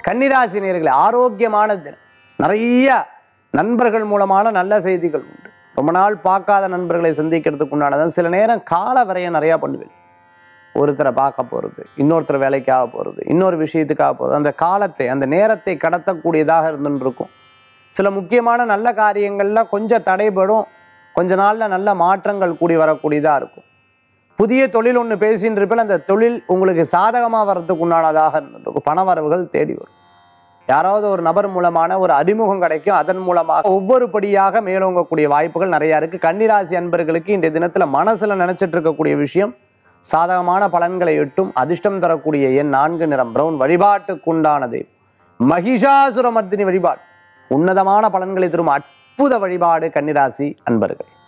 கன்னிராசி நேயர்களே ஆரோக்கியமான தினம் நிறைய நண்பர்கள் மூலமான நல்ல செய்திகள் உண்டு ரொம்ப நாள் பார்க்காத நண்பர்களை சந்திக்கிறதுக்கு உண்டானதான் சில நேரம் கால வரைய நிறையா பண்ணுவேன் ஒருத்தரை பார்க்க போகிறது இன்னொருத்தர் வேலைக்காக போகிறது இன்னொரு விஷயத்துக்காக போகிறது அந்த காலத்தை அந்த நேரத்தை கடத்தக்கூடியதாக இருந்துன்னு இருக்கும் சில முக்கியமான நல்ல காரியங்களில் கொஞ்சம் தடைபடும் கொஞ்ச நாளில் நல்ல மாற்றங்கள் கூடி வரக்கூடியதாக இருக்கும் புதிய தொழில் ஒன்று பேசின்னு இருப்பில் அந்த தொழில் உங்களுக்கு சாதகமாக வர்றதுக்கு உண்டானதாக இருந்துருக்கும் பண வரவுகள் தேடி வரும் யாராவது ஒரு நபர் மூலமான ஒரு அறிமுகம் கிடைக்கும் அதன் மூலமாக ஒவ்வொரு படியாக மேலோங்கக்கூடிய வாய்ப்புகள் நிறையா இருக்குது கன்னிராசி அன்பர்களுக்கு இன்றைய தினத்தில் மனசில் நினச்சிட்டு இருக்கக்கூடிய விஷயம் சாதகமான பலன்களை எட்டும் அதிர்ஷ்டம் தரக்கூடிய எண் நான்கு நிறம் பிரவுன் வழிபாட்டுக்குண்டானது மகிஷாசுரமர்த்தினி வழிபாடு உன்னதமான பலன்களை தரும் அற்புத வழிபாடு கன்னிராசி அன்பர்கள்